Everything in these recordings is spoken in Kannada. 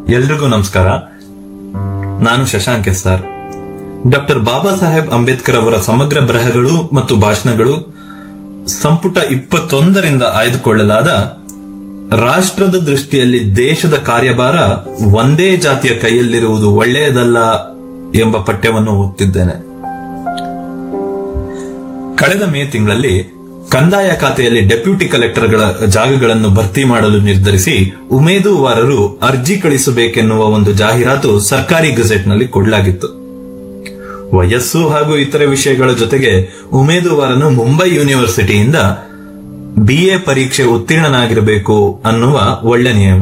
ಎಲ್ರಿಗೂ ನಮಸ್ಕಾರ ನಾನು Shashank S R doctor Baba Saheb Ambedkar ಅವರ ಸಮಗ್ರ ಬರಹಗಳು ಮತ್ತು ಭಾಷಣಗಳು ಸಂಪುಟ ಇಪ್ಪತ್ತೊಂದರಿಂದ ಆಯ್ದುಕೊಳ್ಳಲಾದ ರಾಷ್ಟ್ರದ ದೃಷ್ಟಿಯಲ್ಲಿ ದೇಶದ ಕಾರ್ಯಭಾರ ಒಂದೇ ಜಾತಿಯ ಕೈಯಲ್ಲಿರುವುದು ಒಳ್ಳೆಯದಲ್ಲ ಎಂಬ ಪಠ್ಯವನ್ನು ಓದುತ್ತಿದ್ದೇನೆ ಕಳೆದ ಮೇ ತಿಂಗಳಲ್ಲಿ ಕಂದಾಯ ಖಾತೆಯಲ್ಲಿ ಡೆಪ್ಯೂಟಿ ಕಲೆಕ್ಟರ್ಗಳ ಜಾಗಗಳನ್ನು ಭರ್ತಿ ಮಾಡಲು ನಿರ್ಧರಿಸಿ ಉಮೇದುವಾರರು ಅರ್ಜಿ ಕಳಿಸಬೇಕೆನ್ನುವ ಒಂದು ಜಾಹೀರಾತು ಸರ್ಕಾರಿ ಗೆಜೆಟ್ನಲ್ಲಿ ಕೊಡಲಾಗಿತ್ತು ವಯಸ್ಸು ಹಾಗೂ ಇತರೆ ವಿಷಯಗಳ ಜೊತೆಗೆ ಉಮೇದುವಾರನು ಮುಂಬೈ ಯೂನಿವರ್ಸಿಟಿಯಿಂದ ಬಿಎ ಪರೀಕ್ಷೆ ಉತ್ತೀರ್ಣನಾಗಿರಬೇಕು ಅನ್ನುವ ಒಳ್ಳೆ ನಿಯಮ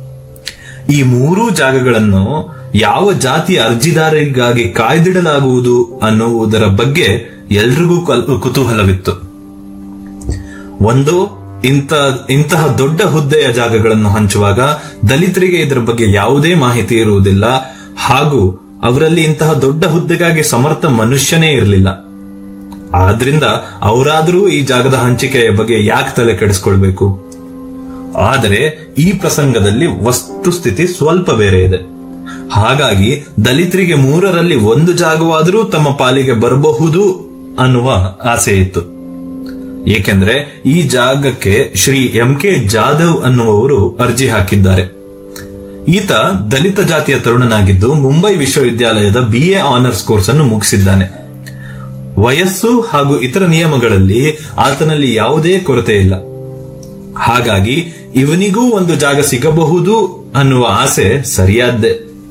ಈ ಮೂರೂ ಜಾಗಗಳನ್ನು ಯಾವ ಜಾತಿಯ ಅರ್ಜಿದಾರರಿಗಾಗಿ ಕಾಯ್ದಿಡಲಾಗುವುದು ಅನ್ನುವುದರ ಬಗ್ಗೆ ಎಲ್ರಿಗೂ ಕಲ್- ಕುತೂಹಲವಿತ್ತು ಒಂದು ಇಂಥ ಇಂತಹ ದೊಡ್ಡ ಹುದ್ದೆಯ ಜಾಗಗಳನ್ನು ಹಂಚುವಾಗ ದಲಿತರಿಗೆ ಇದರ ಬಗ್ಗೆ ಯಾವುದೇ ಮಾಹಿತಿ ಇರುವುದಿಲ್ಲ ಹಾಗೂ ಅವರಲ್ಲಿ ಇಂತಹ ದೊಡ್ಡ ಹುದ್ದೆಗಾಗಿ ಸಮರ್ಥ ಮನುಷ್ಯನೇ ಇರಲಿಲ್ಲ ಆದ್ರಿಂದ ಅವರಾದರೂ ಈ ಜಾಗದ ಹಂಚಿಕೆಯ ಬಗ್ಗೆ ಯಾಕೆ ತಲೆ ಕೆಡಿಸ್ಕೊಳ್ಬೇಕು ಆದರೆ ಈ ಪ್ರಸಂಗದಲ್ಲಿ ವಸ್ತುಸ್ಥಿತಿ ಸ್ವಲ್ಪ ಬೇರೆ ಇದೆ ಹಾಗಾಗಿ ದಲಿತರಿಗೆ ಮೂರರಲ್ಲಿ ಒಂದು ಜಾಗವಾದರೂ ತಮ್ಮ ಪಾಲಿಗೆ ಬರಬಹುದು ಅನ್ನುವ ಆಸೆ ಇತ್ತು ಏಕೆಂದ್ರೆ ಈ ಜಾಗಕ್ಕೆ ಶ್ರೀ ಎಂ ಕೆ ಜಾಧವ್ ಅನ್ನುವವರು ಅರ್ಜಿ ಹಾಕಿದ್ದಾರೆ ಈತ ದಲಿತ ಜಾತಿಯ ತರುಣನಾಗಿದ್ದು ಮುಂಬೈ ವಿಶ್ವವಿದ್ಯಾಲಯದ ಬಿಎ ಆನರ್ಸ್ ಕೋರ್ಸ್ ಅನ್ನು ಮುಗಿಸಿದ್ದಾನೆ ವಯಸ್ಸು ಹಾಗೂ ಇತರ ನಿಯಮಗಳಲ್ಲಿ ಆತನಲ್ಲಿ ಯಾವುದೇ ಕೊರತೆ ಇಲ್ಲ ಹಾಗಾಗಿ ಇವನಿಗೂ ಒಂದು ಜಾಗ ಸಿಗಬಹುದು ಅನ್ನುವ ಆಸೆ ಸರಿಯಾದ್ದೇ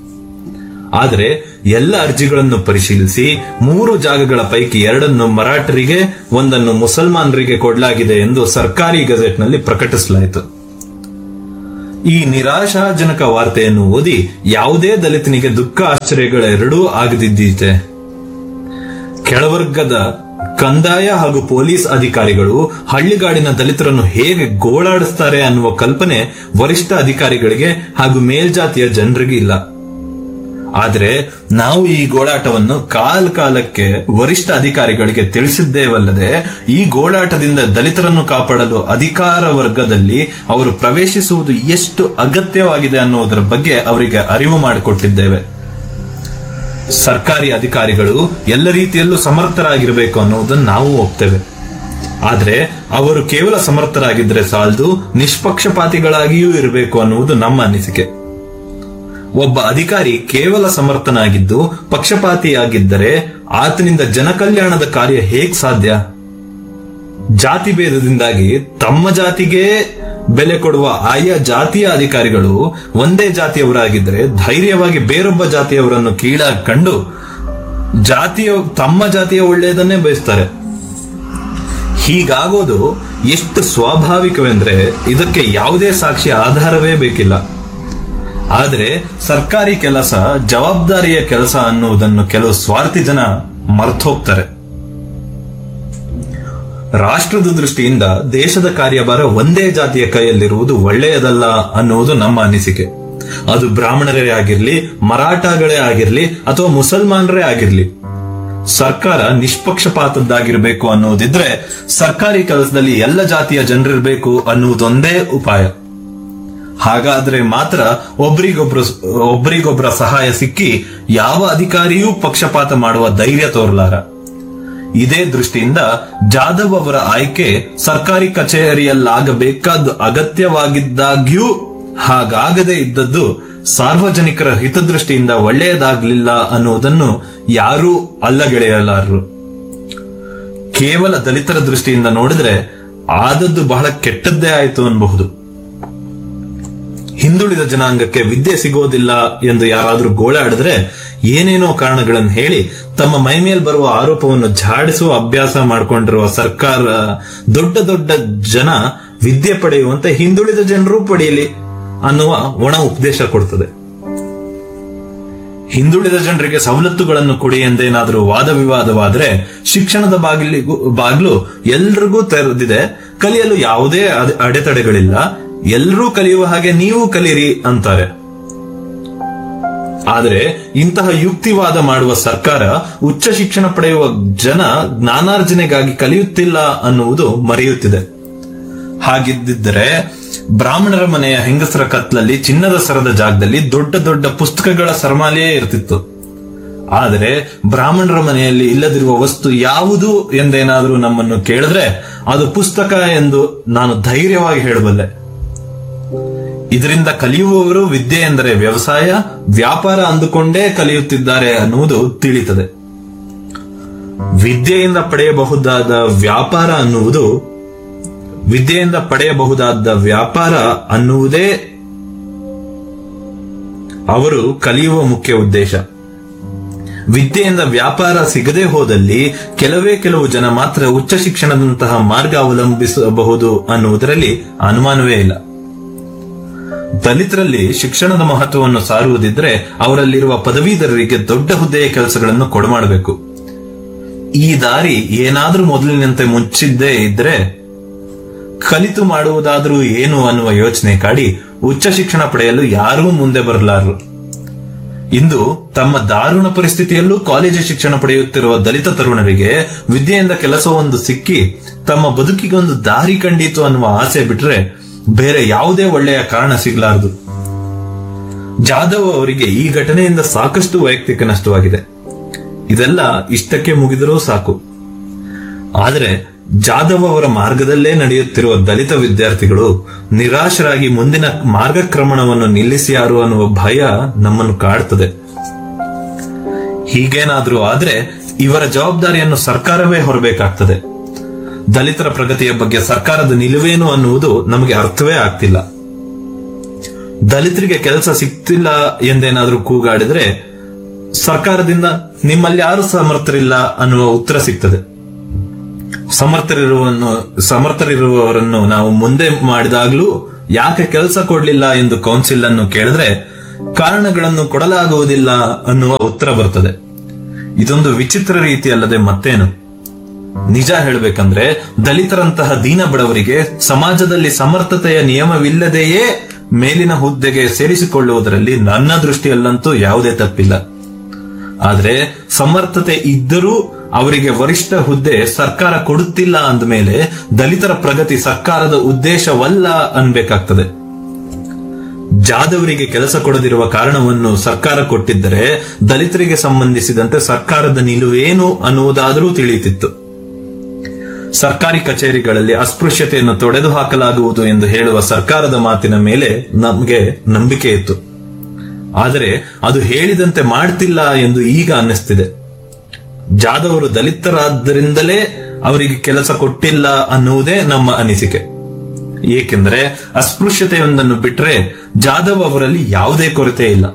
ಆದರೆ ಎಲ್ಲ ಅರ್ಜಿಗಳನ್ನು ಪರಿಶೀಲಿಸಿ ಮೂರು ಜಾಗಗಳ ಪೈಕಿ ಎರಡನ್ನು ಮರಾಠರಿಗೆ ಒಂದನ್ನು ಮುಸಲ್ಮಾನರಿಗೆ ಕೊಡಲಾಗಿದೆ ಎಂದು ಸರ್ಕಾರಿ ಗೆಜೆಟ್ನಲ್ಲಿ ಪ್ರಕಟಿಸಲಾಯಿತು ಈ ನಿರಾಶಾಜನಕ ವಾರ್ತೆಯನ್ನು ಓದಿ ಯಾವುದೇ ದಲಿತನಿಗೆ ದುಃಖ ಆಶ್ಚರ್ಯಗಳೆರಡೂ ಆಗದಿದ್ದೀತೆ ಕೆಳವರ್ಗದ ಕಂದಾಯ ಹಾಗೂ ಪೊಲೀಸ್ ಅಧಿಕಾರಿಗಳು ಹಳ್ಳಿಗಾಡಿನ ದಲಿತರನ್ನು ಹೇಗೆ ಗೋಳಾಡಿಸ್ತಾರೆ ಅನ್ನುವ ಕಲ್ಪನೆ ವರಿಷ್ಠ ಅಧಿಕಾರಿಗಳಿಗೆ ಹಾಗೂ ಮೇಲ್ಜಾತಿಯ ಜನರಿಗೆ ಇಲ್ಲ ಆದರೆ ನಾವು ಈ ಗೋಳಾಟವನ್ನು ಕಾಲ ಕಾಲಕ್ಕೆ ವರಿಷ್ಠ ಅಧಿಕಾರಿಗಳಿಗೆ ತಿಳಿಸಿದ್ದೇವಲ್ಲದೆ ಈ ಗೋಳಾಟದಿಂದ ದಲಿತರನ್ನು ಕಾಪಾಡಲು ಅಧಿಕಾರ ವರ್ಗದಲ್ಲಿ ಅವರು ಪ್ರವೇಶಿಸುವುದು ಎಷ್ಟು ಅಗತ್ಯವಾಗಿದೆ ಅನ್ನುವುದರ ಬಗ್ಗೆ ಅವರಿಗೆ ಅರಿವು ಮಾಡಿಕೊಟ್ಟಿದ್ದೇವೆ ಸರ್ಕಾರಿ ಅಧಿಕಾರಿಗಳು ಎಲ್ಲ ರೀತಿಯಲ್ಲೂ ಸಮರ್ಥರಾಗಿರಬೇಕು ಅನ್ನುವುದನ್ನು ನಾವು ಒಪ್ತೇವೆ ಆದ್ರೆ ಅವರು ಕೇವಲ ಸಮರ್ಥರಾಗಿದ್ರೆ ಸಾಲದು ನಿಷ್ಪಕ್ಷಪಾತಿಗಳಾಗಿಯೂ ಇರಬೇಕು ಅನ್ನುವುದು ನಮ್ಮ ಅನಿಸಿಕೆ ಒಬ್ಬ ಅಧಿಕಾರಿ ಕೇವಲ ಸಮರ್ಥನಾಗಿದ್ದು ಪಕ್ಷಪಾತಿಯಾಗಿದ್ದರೆ ಆತನಿಂದ ಜನಕಲ್ಯಾಣದ ಕಾರ್ಯ ಹೇಗ್ ಸಾಧ್ಯ ಜಾತಿ ಭೇದದಿಂದಾಗಿ ತಮ್ಮ ಜಾತಿಗೆ ಬೆಲೆ ಕೊಡುವ ಆಯಾ ಜಾತಿಯ ಅಧಿಕಾರಿಗಳು ಒಂದೇ ಜಾತಿಯವರಾಗಿದ್ದರೆ ಧೈರ್ಯವಾಗಿ ಬೇರೊಬ್ಬ ಜಾತಿಯವರನ್ನು ಕೀಳಾಗಿ ಕಂಡು ಜಾತಿಯ ತಮ್ಮ ಜಾತಿಯ ಒಳ್ಳೆಯದನ್ನೇ ಬಯಸ್ತಾರೆ ಹೀಗಾಗೋದು ಎಷ್ಟು ಸ್ವಾಭಾವಿಕವೆಂದ್ರೆ ಇದಕ್ಕೆ ಯಾವುದೇ ಸಾಕ್ಷಿ ಆಧಾರವೇ ಬೇಕಿಲ್ಲ ಆದರೆ ಸರ್ಕಾರಿ ಕೆಲಸ ಜವಾಬ್ದಾರಿಯ ಕೆಲಸ ಅನ್ನುವುದನ್ನು ಕೆಲವು ಸ್ವಾರ್ಥಿ ಜನ ಮರ್ತೋಗ್ತಾರೆ ರಾಷ್ಟ್ರದ ದೃಷ್ಟಿಯಿಂದ ದೇಶದ ಕಾರ್ಯಭಾರ ಒಂದೇ ಜಾತಿಯ ಕೈಯಲ್ಲಿರುವುದು ಒಳ್ಳೆಯದಲ್ಲ ಅನ್ನುವುದು ನಮ್ಮ ಅನಿಸಿಕೆ ಅದು ಬ್ರಾಹ್ಮಣರೇ ಆಗಿರ್ಲಿ ಮರಾಠಗಳೇ ಆಗಿರ್ಲಿ ಅಥವಾ ಮುಸಲ್ಮಾನರೇ ಆಗಿರ್ಲಿ ಸರ್ಕಾರ ನಿಷ್ಪಕ್ಷಪಾತದ್ದಾಗಿರಬೇಕು ಅನ್ನುವುದಿದ್ರೆ ಸರ್ಕಾರಿ ಕೆಲಸದಲ್ಲಿ ಎಲ್ಲ ಜಾತಿಯ ಜನರಿರಬೇಕು ಅನ್ನುವುದೊಂದೇ ಉಪಾಯ ಹಾಗಾದ್ರೆ ಮಾತ್ರ ಒಬ್ರಿಗೊಬ್ರು ಒಬ್ರಿಗೊಬ್ಬರ ಸಹಾಯ ಸಿಕ್ಕಿ ಯಾವ ಅಧಿಕಾರಿಯೂ ಪಕ್ಷಪಾತ ಮಾಡುವ ಧೈರ್ಯ ತೋರಲಾರ ಇದೇ ದೃಷ್ಟಿಯಿಂದ ಜಾಧವ್ ಅವರ ಆಯ್ಕೆ ಸರ್ಕಾರಿ ಕಚೇರಿಯಲ್ಲಾಗಬೇಕಾದ ಅಗತ್ಯವಾಗಿದ್ದಾಗ್ಯೂ ಹಾಗಾಗದೇ ಇದ್ದದ್ದು ಸಾರ್ವಜನಿಕರ ಹಿತದೃಷ್ಟಿಯಿಂದ ಒಳ್ಳೆಯದಾಗಲಿಲ್ಲ ಅನ್ನುವುದನ್ನು ಯಾರೂ ಅಲ್ಲಗೆಳೆಯಲಾರರು ಕೇವಲ ದಲಿತರ ದೃಷ್ಟಿಯಿಂದ ನೋಡಿದ್ರೆ ಆದದ್ದು ಬಹಳ ಕೆಟ್ಟದ್ದೇ ಆಯಿತು ಅನ್ಬಹುದು ಹಿಂದುಳಿದ ಜನಾಂಗಕ್ಕೆ ವಿದ್ಯೆ ಸಿಗೋದಿಲ್ಲ ಎಂದು ಯಾರಾದ್ರೂ ಗೋಳಾಡಿದ್ರೆ ಏನೇನೋ ಕಾರಣಗಳನ್ನು ಹೇಳಿ ತಮ್ಮ ಮೈಮೇಲ್ ಬರುವ ಆರೋಪವನ್ನು ಝಾಡಿಸುವ ಅಭ್ಯಾಸ ಮಾಡಿಕೊಂಡಿರುವ ಸರ್ಕಾರ ದೊಡ್ಡ ದೊಡ್ಡ ಜನ ವಿದ್ಯೆ ಪಡೆಯುವಂತೆ ಹಿಂದುಳಿದ ಜನರು ಪಡೆಯಲಿ ಅನ್ನುವ ಒಣ ಉಪದೇಶ ಕೊಡ್ತದೆ ಹಿಂದುಳಿದ ಜನರಿಗೆ ಸವಲತ್ತುಗಳನ್ನು ಕೊಡಿ ಎಂದೇನಾದರೂ ವಾದ ವಿವಾದವಾದ್ರೆ ಶಿಕ್ಷಣದ ಬಾಗಿಲಿಗೂ ಬಾಗಿಲು ಎಲ್ರಿಗೂ ತೆರೆದಿದೆ ಕಲಿಯಲು ಯಾವುದೇ ಅಡೆ- ಅಡೆತಡೆಗಳಿಲ್ಲ ಎಲ್ಲರೂ ಕಲಿಯುವ ಹಾಗೆ ನೀವು ಕಲೀರಿ ಅಂತಾರೆ ಆದರೆ ಇಂತಹ ಯುಕ್ತಿವಾದ ಮಾಡುವ ಸರ್ಕಾರ ಉಚ್ಚ ಶಿಕ್ಷಣ ಪಡೆಯುವ ಜನ ಜ್ಞಾನಾರ್ಜನೆಗಾಗಿ ಕಲಿಯುತ್ತಿಲ್ಲ ಅನ್ನುವುದು ಮರೆಯುತ್ತಿದೆ ಹಾಗಿದ್ದರೆ ಬ್ರಾಹ್ಮಣರ ಮನೆಯ ಹೆಂಗಸರ ಕತ್ಲಲ್ಲಿ ಚಿನ್ನದ ಸರದ ಜಾಗದಲ್ಲಿ ದೊಡ್ಡ ದೊಡ್ಡ ಪುಸ್ತಕಗಳ ಸರಮಾಲೆಯೇ ಇರ್ತಿತ್ತು ಆದರೆ ಬ್ರಾಹ್ಮಣರ ಮನೆಯಲ್ಲಿ ಇಲ್ಲದಿರುವ ವಸ್ತು ಯಾವುದು ಎಂದೇನಾದರೂ ನಮ್ಮನ್ನು ಕೇಳಿದ್ರೆ ಅದು ಪುಸ್ತಕ ಎಂದು ನಾನು ಧೈರ್ಯವಾಗಿ ಹೇಳಬಲ್ಲೆ ಇದರಿಂದ ಕಲಿಯುವವರು ವಿದ್ಯೆ ಎಂದರೆ ವ್ಯವಸಾಯ ವ್ಯಾಪಾರ ಅಂದುಕೊಂಡೇ ಕಲಿಯುತ್ತಿದ್ದಾರೆ ಅನ್ನುವುದು ತಿಳಿಯುತ್ತದೆ ವಿದ್ಯೆಯಿಂದ ಪಡೆಯಬಹುದಾದ ವ್ಯಾಪಾರ ಅನ್ನುವುದು ವಿದ್ಯೆಯಿಂದ ಪಡೆಯಬಹುದಾದ ವ್ಯಾಪಾರ ಅನ್ನುವುದೇ ಅವರು ಕಲಿಯುವ ಮುಖ್ಯ ಉದ್ದೇಶ ವಿದ್ಯೆಯಿಂದ ವ್ಯಾಪಾರ ಸಿಗದೆ ಹೋದಲ್ಲಿ ಕೆಲವೇ ಕೆಲವು ಜನ ಮಾತ್ರ ಉಚ್ಚ ಶಿಕ್ಷಣದಂತಹ ಮಾರ್ಗ ಅವಲಂಬಿಸಬಹುದು ಅನ್ನುವುದರಲ್ಲಿ ಅನುಮಾನವೇ ಇಲ್ಲ ದಲಿತರಲ್ಲಿ ಶಿಕ್ಷಣದ ಮಹತ್ವವನ್ನು ಸಾರುವುದಿದ್ರೆ ಅವರಲ್ಲಿರುವ ಪದವೀಧರರಿಗೆ ದೊಡ್ಡ ಹುದ್ದೆಯ ಕೆಲಸಗಳನ್ನು ಕೊಡಮಾಡಬೇಕು ಈ ದಾರಿ ಏನಾದ್ರೂ ಮೊದಲಿನಂತೆ ಮುಚ್ಚಿದ್ದೇ ಇದ್ರೆ ಕಲಿತು ಮಾಡುವುದಾದ್ರೂ ಏನು ಅನ್ನುವ ಯೋಚನೆ ಕಾಡಿ ಉಚ್ಚ ಶಿಕ್ಷಣ ಪಡೆಯಲು ಯಾರೂ ಮುಂದೆ ಬರಲಾರರು ಇಂದು ತಮ್ಮ ದಾರುಣ ಪರಿಸ್ಥಿತಿಯಲ್ಲೂ ಕಾಲೇಜು ಶಿಕ್ಷಣ ಪಡೆಯುತ್ತಿರುವ ದಲಿತ ತರುಣರಿಗೆ ವಿದ್ಯೆಯಿಂದ ಕೆಲಸವೊಂದು ಸಿಕ್ಕಿ ತಮ್ಮ ಬದುಕಿಗೆ ಒಂದು ದಾರಿ ಕಂಡಿತು ಅನ್ನುವ ಆಸೆ ಬಿಟ್ರೆ ಬೇರೆ ಯಾವುದೇ ಒಳ್ಳೆಯ ಕಾರಣ ಸಿಗಲಾರದು ಜಾಧವ್ ಅವರಿಗೆ ಈ ಘಟನೆಯಿಂದ ಸಾಕಷ್ಟು ವೈಯಕ್ತಿಕ ನಷ್ಟವಾಗಿದೆ ಇದೆಲ್ಲ ಇಷ್ಟಕ್ಕೆ ಮುಗಿದರೂ ಸಾಕು ಆದರೆ ಜಾಧವ್ ಅವರ ಮಾರ್ಗದಲ್ಲೇ ನಡೆಯುತ್ತಿರುವ ದಲಿತ ವಿದ್ಯಾರ್ಥಿಗಳು ನಿರಾಶರಾಗಿ ಮುಂದಿನ ಮಾರ್ಗಕ್ರಮಣವನ್ನು ನಿಲ್ಲಿಸಿಯಾರು ಅನ್ನುವ ಭಯ ನಮ್ಮನ್ನು ಕಾಡ್ತದೆ ಹೀಗೇನಾದ್ರೂ ಆದ್ರೆ ಇವರ ಜವಾಬ್ದಾರಿಯನ್ನು ಸರ್ಕಾರವೇ ಹೊರಬೇಕಾಗ್ತದೆ ದಲಿತರ ಪ್ರಗತಿಯ ಬಗ್ಗೆ ಸರ್ಕಾರದ ನಿಲುವೇನು ಅನ್ನುವುದು ನಮಗೆ ಅರ್ಥವೇ ಆಗ್ತಿಲ್ಲ ದಲಿತರಿಗೆ ಕೆಲಸ ಸಿಗ್ತಿಲ್ಲ ಎಂದೇನಾದ್ರೂ ಕೂಗಾಡಿದ್ರೆ ಸರ್ಕಾರದಿಂದ ನಿಮ್ಮಲ್ಲಿ ಯಾರು ಸಮರ್ಥರಿಲ್ಲ ಅನ್ನುವ ಉತ್ತರ ಸಿಗ್ತದೆ ಸಮರ್ಥರಿರುವನ್ನು ಸಮರ್ಥರಿರುವವರನ್ನು ನಾವು ಮುಂದೆ ಮಾಡಿದಾಗ್ಲೂ ಯಾಕೆ ಕೆಲಸ ಕೊಡ್ಲಿಲ್ಲ ಎಂದು ಕೌನ್ಸಿಲ್ ಅನ್ನು ಕೇಳಿದ್ರೆ ಕಾರಣಗಳನ್ನು ಕೊಡಲಾಗುವುದಿಲ್ಲ ಅನ್ನುವ ಉತ್ತರ ಬರ್ತದೆ ಇದೊಂದು ವಿಚಿತ್ರ ರೀತಿಯಲ್ಲದೆ ಮತ್ತೇನು ನಿಜ ಹೇಳಬೇಕಂದ್ರೆ ದಲಿತರಂತಹ ದೀನ ಬಡವರಿಗೆ ಸಮಾಜದಲ್ಲಿ ಸಮರ್ಥತೆಯ ನಿಯಮವಿಲ್ಲದೆಯೇ ಮೇಲಿನ ಹುದ್ದೆಗೆ ಸೇರಿಸಿಕೊಳ್ಳುವುದರಲ್ಲಿ ನನ್ನ ದೃಷ್ಟಿಯಲ್ಲಂತೂ ಯಾವುದೇ ತಪ್ಪಿಲ್ಲ ಆದ್ರೆ ಸಮರ್ಥತೆ ಇದ್ದರೂ ಅವರಿಗೆ ವರಿಷ್ಠ ಹುದ್ದೆ ಸರ್ಕಾರ ಕೊಡುತ್ತಿಲ್ಲ ಅಂದಮೇಲೆ ದಲಿತರ ಪ್ರಗತಿ ಸರ್ಕಾರದ ಉದ್ದೇಶವಲ್ಲ ಅನ್ಬೇಕಾಗ್ತದೆ ಜಾದವರಿಗೆ ಕೆಲಸ ಕೊಡದಿರುವ ಕಾರಣವನ್ನು ಸರ್ಕಾರ ಕೊಟ್ಟಿದ್ದರೆ ದಲಿತರಿಗೆ ಸಂಬಂಧಿಸಿದಂತೆ ಸರ್ಕಾರದ ನಿಲುವೇನು ಅನ್ನುವುದಾದರೂ ತಿಳಿಯುತ್ತಿತ್ತು ಸರ್ಕಾರಿ ಕಚೇರಿಗಳಲ್ಲಿ ಅಸ್ಪೃಶ್ಯತೆಯನ್ನು ತೊಡೆದು ಹಾಕಲಾಗುವುದು ಎಂದು ಹೇಳುವ ಸರ್ಕಾರದ ಮಾತಿನ ಮೇಲೆ ನಮಗೆ ನಂಬಿಕೆ ಇತ್ತು ಆದರೆ ಅದು ಹೇಳಿದಂತೆ ಮಾಡ್ತಿಲ್ಲ ಎಂದು ಈಗ ಅನ್ನಿಸ್ತಿದೆ ಜಾದವರು ದಲಿತರಾದ್ದರಿಂದಲೇ ಅವರಿಗೆ ಕೆಲಸ ಕೊಟ್ಟಿಲ್ಲ ಅನ್ನುವುದೇ ನಮ್ಮ ಅನಿಸಿಕೆ ಏಕೆಂದರೆ ಅಸ್ಪೃಶ್ಯತೆಯೊಂದನ್ನು ಬಿಟ್ರೆ ಜಾಧವ್ ಅವರಲ್ಲಿ ಯಾವುದೇ ಕೊರತೆ ಇಲ್ಲ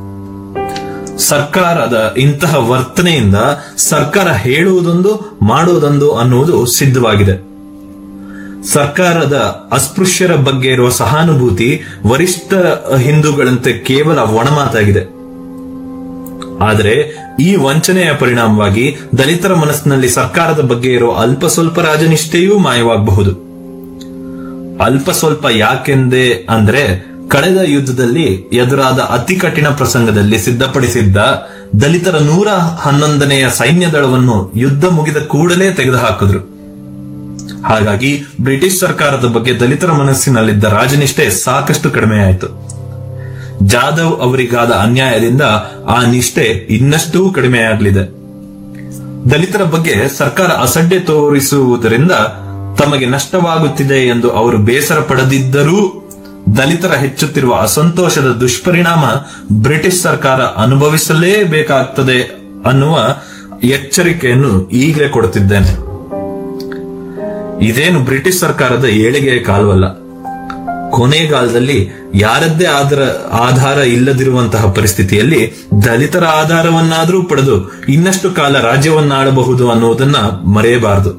ಸರ್ಕಾರದ ಇಂತಹ ವರ್ತನೆಯಿಂದ ಸರ್ಕಾರ ಹೇಳುವುದೊಂದು ಮಾಡುವುದೊಂದು ಅನ್ನುವುದು ಸಿದ್ಧವಾಗಿದೆ ಸರ್ಕಾರದ ಅಸ್ಪೃಶ್ಯರ ಬಗ್ಗೆ ಇರುವ ಸಹಾನುಭೂತಿ ವರಿಷ್ಠ ಹಿಂದೂಗಳಂತೆ ಕೇವಲ ಒಣಮಾತಾಗಿದೆ ಆದರೆ ಈ ವಂಚನೆಯ ಪರಿಣಾಮವಾಗಿ ದಲಿತರ ಮನಸ್ಸಿನಲ್ಲಿ ಸರ್ಕಾರದ ಬಗ್ಗೆ ಇರುವ ಅಲ್ಪ ಸ್ವಲ್ಪ ರಾಜನಿಷ್ಠೆಯೂ ಮಾಯವಾಗಬಹುದು ಅಲ್ಪ ಸ್ವಲ್ಪ ಯಾಕೆಂದೆ ಅಂದ್ರೆ ಕಳೆದ ಯುದ್ಧದಲ್ಲಿ ಎದುರಾದ ಅತಿ ಕಠಿಣ ಪ್ರಸಂಗದಲ್ಲಿ ಸಿದ್ಧಪಡಿಸಿದ್ದ ದಲಿತರ ನೂರ ಹನ್ನೊಂದನೆಯ ಸೈನ್ಯ ದಳವನ್ನು ಯುದ್ಧ ಮುಗಿದ ಕೂಡಲೇ ತೆಗೆದುಹಾಕಿದ್ರು ಹಾಗಾಗಿ ಬ್ರಿಟಿಷ್ ಸರ್ಕಾರದ ಬಗ್ಗೆ ದಲಿತರ ಮನಸ್ಸಿನಲ್ಲಿದ್ದ ರಾಜನಿಷ್ಠೆ ಸಾಕಷ್ಟು ಕಡಿಮೆಯಾಯಿತು ಜಾಧವ್ ಅವರಿಗಾದ ಅನ್ಯಾಯದಿಂದ ಆ ನಿಷ್ಠೆ ಇನ್ನಷ್ಟೂ ಕಡಿಮೆಯಾಗಲಿದೆ ದಲಿತರ ಬಗ್ಗೆ ಸರ್ಕಾರ ಅಸಡ್ಡೆ ತೋರಿಸುವುದರಿಂದ ತಮಗೆ ನಷ್ಟವಾಗುತ್ತಿದೆ ಎಂದು ಅವರು ಬೇಸರ ಪಡೆದಿದ್ದರೂ ದಲಿತರ ಹೆಚ್ಚುತ್ತಿರುವ ಅಸಂತೋಷದ ದುಷ್ಪರಿಣಾಮ ಬ್ರಿಟಿಷ್ ಸರ್ಕಾರ ಅನುಭವಿಸಲೇಬೇಕಾಗ್ತದೆ ಅನ್ನುವ ಎಚ್ಚರಿಕೆಯನ್ನು ಈಗಲೇ ಕೊಡುತ್ತಿದ್ದೇನೆ ಇದೇನು ಬ್ರಿಟಿಷ್ ಸರ್ಕಾರದ ಏಳಿಗೆಯ ಕಾಲವಲ್ಲ ಕೊನೆಗಾಲದಲ್ಲಿ ಯಾರದ್ದೇ ಆದರ ಆಧಾರ ಇಲ್ಲದಿರುವಂತಹ ಪರಿಸ್ಥಿತಿಯಲ್ಲಿ ದಲಿತರ ಆಧಾರವನ್ನಾದರೂ ಪಡೆದು ಇನ್ನಷ್ಟು ಕಾಲ ರಾಜ್ಯವನ್ನಾಳಬಹುದು ಅನ್ನುವುದನ್ನ ಮರೆಯಬಾರದು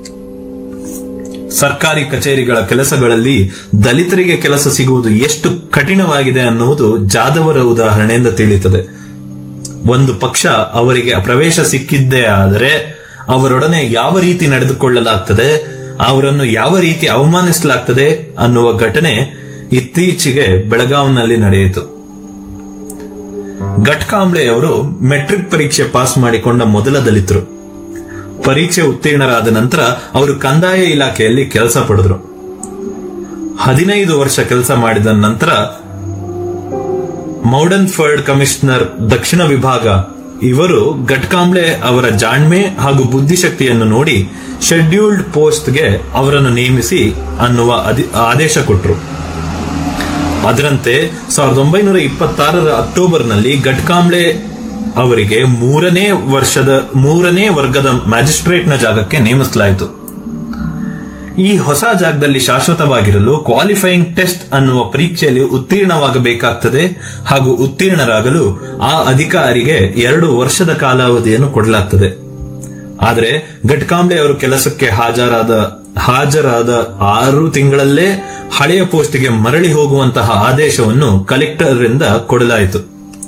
ಸರ್ಕಾರಿ ಕಚೇರಿಗಳ ಕೆಲಸಗಳಲ್ಲಿ ದಲಿತರಿಗೆ ಕೆಲಸ ಸಿಗುವುದು ಎಷ್ಟು ಕಠಿಣವಾಗಿದೆ ಅನ್ನುವುದು ಜಾದವರ ಉದಾಹರಣೆಯಿಂದ ತಿಳಿಯುತ್ತದೆ ಒಂದು ಪಕ್ಷ ಅವರಿಗೆ ಪ್ರವೇಶ ಸಿಕ್ಕಿದ್ದೇ ಆದರೆ ಅವರೊಡನೆ ಯಾವ ರೀತಿ ನಡೆದುಕೊಳ್ಳಲಾಗ್ತದೆ ಅವರನ್ನು ಯಾವ ರೀತಿ ಅವಮಾನಿಸಲಾಗ್ತದೆ ಅನ್ನುವ ಘಟನೆ ಇತ್ತೀಚೆಗೆ ಬೆಳಗಾವಿನಲ್ಲಿ ನಡೆಯಿತು ಘಟ್ಕಾಂಬ್ಳೆಯವರು ಮೆಟ್ರಿಕ್ ಪರೀಕ್ಷೆ ಪಾಸ್ ಮಾಡಿಕೊಂಡ ಮೊದಲ ದಲಿತರು ಪರೀಕ್ಷೆ ಉತ್ತೀರ್ಣರಾದ ನಂತರ ಅವರು ಕಂದಾಯ ಇಲಾಖೆಯಲ್ಲಿ ಕೆಲಸ ಪಡೆದ್ರು ಹದಿನೈದು ವರ್ಷ ಕೆಲಸ ಮಾಡಿದ ನಂತರ ಮೌಡನ್ ಫರ್ಡ್ ಕಮಿಷನರ್ ದಕ್ಷಿಣ ವಿಭಾಗ ಇವರು ಗಟ್ಕಾಂಬ್ಳೆ ಅವರ ಜಾಣ್ಮೆ ಹಾಗೂ ಬುದ್ಧಿಶಕ್ತಿಯನ್ನು ನೋಡಿ ಶೆಡ್ಯೂಲ್ಡ್ ಪೋಸ್ಟ್ಗೆ ಅವರನ್ನು ನೇಮಿಸಿ ಅನ್ನುವ ಅಧಿ- ಆದೇಶ ಕೊಟ್ಟರು ಅದರಂತೆ ಸಾವಿರದ ಒಂಬೈನೂರ ಇಪ್ಪತ್ತಾರರ ಅಕ್ಟೋಬರ್ನಲ್ಲಿ ಗಟ್ಕಾಂಬ್ಳೆ ಅವರಿಗೆ ಮೂರನೇ ವರ್ಷದ ಮೂರನೇ ವರ್ಗದ ಮ್ಯಾಜಿಸ್ಟ್ರೇಟ್ನ ಜಾಗಕ್ಕೆ ನೇಮಿಸಲಾಯಿತು ಈ ಹೊಸ ಜಾಗದಲ್ಲಿ ಶಾಶ್ವತವಾಗಿರಲು ಕ್ವಾಲಿಫೈಯಿಂಗ್ ಟೆಸ್ಟ್ ಅನ್ನುವ ಪರೀಕ್ಷೆಯಲ್ಲಿ ಉತ್ತೀರ್ಣವಾಗಬೇಕಾಗ್ತದೆ ಹಾಗೂ ಉತ್ತೀರ್ಣರಾಗಲು ಆ ಅಧಿಕಾರಿಗೆ ಎರಡು ವರ್ಷದ ಕಾಲಾವಧಿಯನ್ನು ಕೊಡಲಾಗ್ತದೆ ಆದರೆ ಗಟ್ಕಾಂಬ್ಳೆ ಅವರು ಕೆಲಸಕ್ಕೆ ಹಾಜರಾದ ಹಾಜರಾದ ಆರು ತಿಂಗಳಲ್ಲೇ ಹಳೆಯ ಪೋಸ್ಟ್ಗೆ ಮರಳಿ ಹೋಗುವಂತಹ ಆದೇಶವನ್ನು ಕಲೆಕ್ಟರ್ ರಿಂದ ಕೊಡಲಾಯಿತು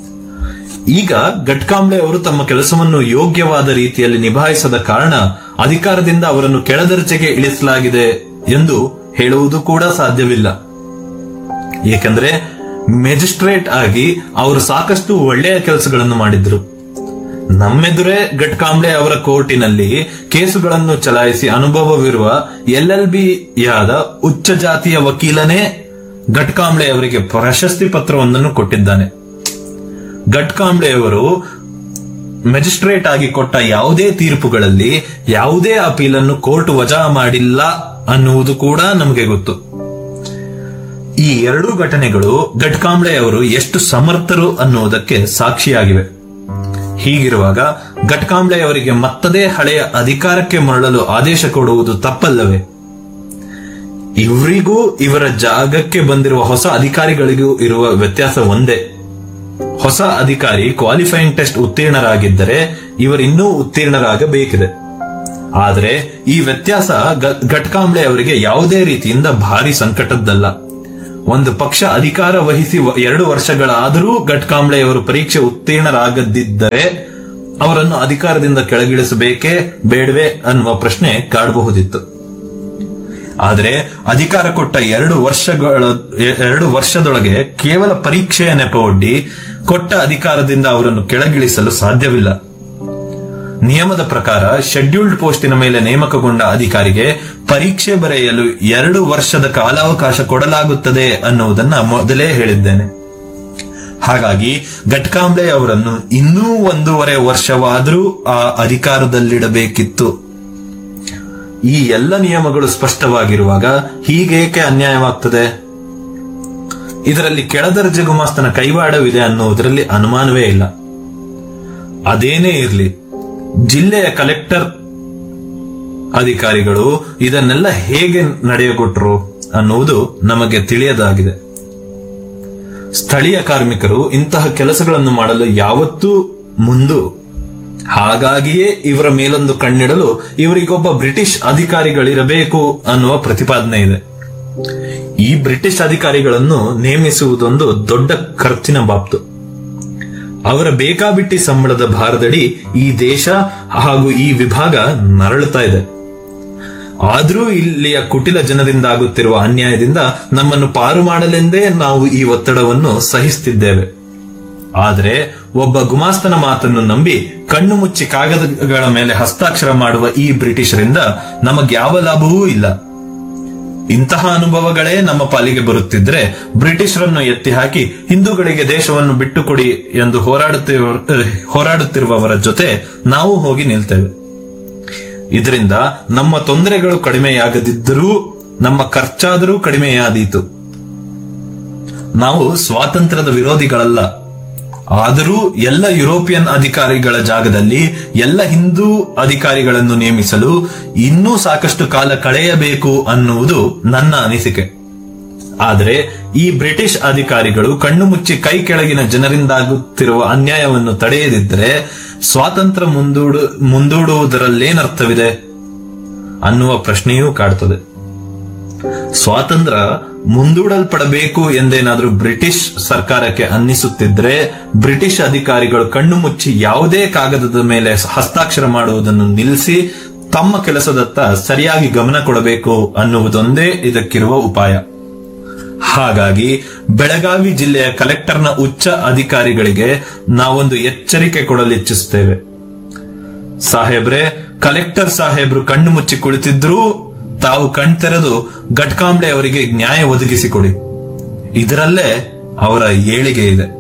ಈಗ ಗಟ್ಕಾಂಬ್ಳೆ ಅವರು ತಮ್ಮ ಕೆಲಸವನ್ನು ಯೋಗ್ಯವಾದ ರೀತಿಯಲ್ಲಿ ನಿಭಾಯಿಸದ ಕಾರಣ ಅಧಿಕಾರದಿಂದ ಅವರನ್ನು ಕೆಳದರ್ಜೆಗೆ ಇಳಿಸಲಾಗಿದೆ ಎಂದು ಹೇಳುವುದು ಕೂಡ ಸಾಧ್ಯವಿಲ್ಲ ಏಕೆಂದರೆ ಮೆಜಿಸ್ಟ್ರೇಟ್ ಆಗಿ ಅವರು ಸಾಕಷ್ಟು ಒಳ್ಳೆಯ ಕೆಲಸಗಳನ್ನು ಮಾಡಿದ್ರು ನಮ್ಮೆದುರೇ ಗಟ್ಕಾಂಬ್ಳೆ ಅವರ ಕೋರ್ಟಿನಲ್ಲಿ ಕೇಸುಗಳನ್ನು ಚಲಾಯಿಸಿ ಅನುಭವವಿರುವ ಎಲ್ ಎಲ್ ಬಿ ಯಾದ ಉಚ್ಚ ಜಾತಿಯ ವಕೀಲನೇ ಗಟ್ಕಾಂಬ್ಳೆ ಅವರಿಗೆ ಪ್ರಶಸ್ತಿ ಪತ್ರವೊಂದನ್ನು ಕೊಟ್ಟಿದ್ದಾನೆ ಗಟ್ಕಾಂಬ್ಳೆಯವರು ಮೆಜಿಸ್ಟ್ರೇಟ್ ಆಗಿ ಕೊಟ್ಟ ಯಾವುದೇ ತೀರ್ಪುಗಳಲ್ಲಿ ಯಾವುದೇ ಅಪೀಲನ್ನು ಕೋರ್ಟ್ ವಜಾ ಮಾಡಿಲ್ಲ ಅನ್ನುವುದು ಕೂಡ ನಮಗೆ ಗೊತ್ತು ಈ ಎರಡೂ ಘಟನೆಗಳು ಗಟ್ಕಾಂಬ್ಳೆ ಅವರು ಎಷ್ಟು ಸಮರ್ಥರು ಅನ್ನುವುದಕ್ಕೆ ಸಾಕ್ಷಿಯಾಗಿವೆ ಹೀಗಿರುವಾಗ ಗಟ್ಕಾಂಬ್ಳೆ ಅವರಿಗೆ ಮತ್ತದೇ ಹಳೆಯ ಅಧಿಕಾರಕ್ಕೆ ಮರಳಲು ಆದೇಶ ಕೊಡುವುದು ತಪ್ಪಲ್ಲವೇ ಇವರಿಗೂ ಇವರ ಜಾಗಕ್ಕೆ ಬಂದಿರುವ ಹೊಸ ಅಧಿಕಾರಿಗಳಿಗೂ ಇರುವ ವ್ಯತ್ಯಾಸ ಒಂದೇ ಹೊಸ ಅಧಿಕಾರಿ ಕ್ವಾಲಿಫೈಯಿಂಗ್ ಟೆಸ್ಟ್ ಉತ್ತೀರ್ಣರಾಗಿದ್ದರೆ ಇವರಿನ್ನೂ ಉತ್ತೀರ್ಣರಾಗಬೇಕಿದೆ ಆದರೆ ಈ ವ್ಯತ್ಯಾಸ ಗ- ಗಟ್ಕಾಂಬ್ಳೆ ಅವರಿಗೆ ಯಾವುದೇ ರೀತಿಯಿಂದ ಭಾರಿ ಸಂಕಟದ್ದಲ್ಲ ಒಂದು ಪಕ್ಷ ಅಧಿಕಾರ ವಹಿಸಿ ವ- ಎರಡು ವರ್ಷಗಳಾದರೂ ಗಟ್ಕಾಂಬ್ಳೆಯವರು ಪರೀಕ್ಷೆ ಉತ್ತೀರ್ಣರಾಗದಿದ್ದರೆ ಅವರನ್ನು ಅಧಿಕಾರದಿಂದ ಕೆಳಗಿಳಿಸಬೇಕೇ ಬೇಡವೇ ಅನ್ನುವ ಪ್ರಶ್ನೆ ಕಾಡಬಹುದಿತ್ತು ಆದರೆ ಅಧಿಕಾರ ಕೊಟ್ಟ ಎರಡು ವರ್ಷಗಳ ಎರಡು ವರ್ಷದೊಳಗೆ ಕೇವಲ ಪರೀಕ್ಷೆಯ ನೆಪವೊಡ್ಡಿ ಕೊಟ್ಟ ಅಧಿಕಾರದಿಂದ ಅವರನ್ನು ಕೆಳಗಿಳಿಸಲು ಸಾಧ್ಯವಿಲ್ಲ ನಿಯಮದ ಪ್ರಕಾರ ಶೆಡ್ಯೂಲ್ಡ್ ಪೋಸ್ಟಿನ ಮೇಲೆ ನೇಮಕಗೊಂಡ ಅಧಿಕಾರಿಗೆ ಪರೀಕ್ಷೆ ಬರೆಯಲು ಎರಡು ವರ್ಷದ ಕಾಲಾವಕಾಶ ಕೊಡಲಾಗುತ್ತದೆ ಅನ್ನುವುದನ್ನ ಮೊದಲೇ ಹೇಳಿದ್ದೇನೆ ಹಾಗಾಗಿ ಗಟ್ಕಾಂಬ್ಳೆ ಅವರನ್ನು ಇನ್ನೂ ಒಂದೂವರೆ ವರ್ಷವಾದರೂ ಆ ಅಧಿಕಾರದಲ್ಲಿಡಬೇಕಿತ್ತು ಈ ಎಲ್ಲ ನಿಯಮಗಳು ಸ್ಪಷ್ಟವಾಗಿರುವಾಗ ಹೀಗೇಕೆ ಅನ್ಯಾಯವಾಗ್ತದೆ ಇದರಲ್ಲಿ ಕೆಳದರ್ಜೆ ಗುಮಾಸ್ತನ ಕೈವಾಡವಿದೆ ಅನ್ನುವುದರಲ್ಲಿ ಅನುಮಾನವೇ ಇಲ್ಲ ಅದೇನೇ ಇರಲಿ ಜಿಲ್ಲೆಯ ಕಲೆಕ್ಟರ್ ಅಧಿಕಾರಿಗಳು ಇದನ್ನೆಲ್ಲ ಹೇಗೆ ನಡೆಯಗೊಟ್ರು ಅನ್ನುವುದು ನಮಗೆ ತಿಳಿಯದಾಗಿದೆ ಸ್ಥಳೀಯ ಕಾರ್ಮಿಕರು ಇಂತಹ ಕೆಲಸಗಳನ್ನು ಮಾಡಲು ಯಾವತ್ತೂ ಮುಂದು ಹಾಗಾಗಿಯೇ ಇವರ ಮೇಲೊಂದು ಕಣ್ಣಿಡಲು ಇವರಿಗೊಬ್ಬ ಬ್ರಿಟಿಷ್ ಅಧಿಕಾರಿಗಳಿರಬೇಕು ಅನ್ನುವ ಪ್ರತಿಪಾದನೆ ಇದೆ ಈ ಬ್ರಿಟಿಷ್ ಅಧಿಕಾರಿಗಳನ್ನು ನೇಮಿಸುವುದೊಂದು ದೊಡ್ಡ ಖರ್ಚಿನ ಬಾಬ್ತು ಅವರ ಬೇಕಾಬಿಟ್ಟಿ ಸಂಬಳದ ಭಾರದಡಿ ಈ ದೇಶ ಹಾಗೂ ಈ ವಿಭಾಗ ನರಳುತ್ತಾ ಇದೆ ಆದರೂ ಇಲ್ಲಿಯ ಕುಟಿಲ ಜನರಿಂದಾಗುತ್ತಿರುವ ಅನ್ಯಾಯದಿಂದ ನಮ್ಮನ್ನು ಪಾರು ಮಾಡಲೆಂದೇ ನಾವು ಈ ಒತ್ತಡವನ್ನು ಸಹಿಸುತ್ತಿದ್ದೇವೆ ಆದರೆ ಒಬ್ಬ ಗುಮಾಸ್ತನ ಮಾತನ್ನು ನಂಬಿ ಕಣ್ಣು ಮುಚ್ಚಿ ಕಾಗದಗಳ ಮೇಲೆ ಹಸ್ತಾಕ್ಷರ ಮಾಡುವ ಈ ಬ್ರಿಟಿಷರಿಂದ ನಮಗ್ಯಾವ ಲಾಭವೂ ಇಲ್ಲ ಇಂತಹ ಅನುಭವಗಳೇ ನಮ್ಮ ಪಾಲಿಗೆ ಬರುತ್ತಿದ್ರೆ ಬ್ರಿಟಿಷರನ್ನು ಎತ್ತಿ ಹಾಕಿ ಹಿಂದೂಗಳಿಗೆ ದೇಶವನ್ನು ಬಿಟ್ಟುಕೊಡಿ ಎಂದು ಹೋರಾಡುತ್ತಿರುವ ಹೋರಾಡುತ್ತಿರುವವರ ಜೊತೆ ನಾವು ಹೋಗಿ ನಿಲ್ತೇವೆ ಇದರಿಂದ ನಮ್ಮ ತೊಂದರೆಗಳು ಕಡಿಮೆಯಾಗದಿದ್ದರೂ ನಮ್ಮ ಖರ್ಚಾದರೂ ಕಡಿಮೆಯಾದೀತು ನಾವು ಸ್ವಾತಂತ್ರ್ಯದ ವಿರೋಧಿಗಳಲ್ಲ ಆದರೂ ಎಲ್ಲ ಯುರೋಪಿಯನ್ ಅಧಿಕಾರಿಗಳ ಜಾಗದಲ್ಲಿ ಎಲ್ಲ ಹಿಂದೂ ಅಧಿಕಾರಿಗಳನ್ನು ನೇಮಿಸಲು ಇನ್ನೂ ಸಾಕಷ್ಟು ಕಾಲ ಕಳೆಯಬೇಕು ಅನ್ನುವುದು ನನ್ನ ಅನಿಸಿಕೆ ಆದರೆ ಈ ಬ್ರಿಟಿಷ್ ಅಧಿಕಾರಿಗಳು ಕಣ್ಣು ಮುಚ್ಚಿ ಕೈ ಕೆಳಗಿನ ಜನರಿಂದಾಗುತ್ತಿರುವ ಅನ್ಯಾಯವನ್ನು ತಡೆಯದಿದ್ದರೆ ಸ್ವಾತಂತ್ರ್ಯ ಮುಂದೂಡು ಮುಂದೂಡುವುದರಲ್ಲೇನರ್ಥವಿದೆ ಅನ್ನುವ ಪ್ರಶ್ನೆಯೂ ಕಾಡ್ತದೆ ಸ್ವಾತಂತ್ರ್ಯ ಮುಂದೂಡಲ್ಪಡಬೇಕು ಎಂದೇನಾದ್ರೂ ಬ್ರಿಟಿಷ್ ಸರ್ಕಾರಕ್ಕೆ ಅನ್ನಿಸುತ್ತಿದ್ರೆ ಬ್ರಿಟಿಷ್ ಅಧಿಕಾರಿಗಳು ಕಣ್ಣು ಮುಚ್ಚಿ ಯಾವುದೇ ಕಾಗದದ ಮೇಲೆ ಹಸ್ತಾಕ್ಷರ ಮಾಡುವುದನ್ನು ನಿಲ್ಲಿಸಿ ತಮ್ಮ ಕೆಲಸದತ್ತ ಸರಿಯಾಗಿ ಗಮನ ಕೊಡಬೇಕು ಅನ್ನುವುದೊಂದೇ ಇದಕ್ಕಿರುವ ಉಪಾಯ ಹಾಗಾಗಿ ಬೆಳಗಾವಿ ಜಿಲ್ಲೆಯ ಕಲೆಕ್ಟರ್ನ ಉಚ್ಚ ಅಧಿಕಾರಿಗಳಿಗೆ ನಾವೊಂದು ಎಚ್ಚರಿಕೆ ಕೊಡಲಿಚ್ಛಿಸುತ್ತೇವೆ ಸಾಹೇಬ್ರೆ ಕಲೆಕ್ಟರ್ ಸಾಹೇಬ್ರು ಕಣ್ಣು ಮುಚ್ಚಿ ಕುಳಿತಿದ್ರೂ ತಾವು ಕಣ್ತೆರೆದು ಘಟ್ಕಾಂಬ್ಳೆ ಅವರಿಗೆ ನ್ಯಾಯ ಒದಗಿಸಿಕೊಡಿ ಇದರಲ್ಲೇ ಅವರ ಏಳಿಗೆ ಇದೆ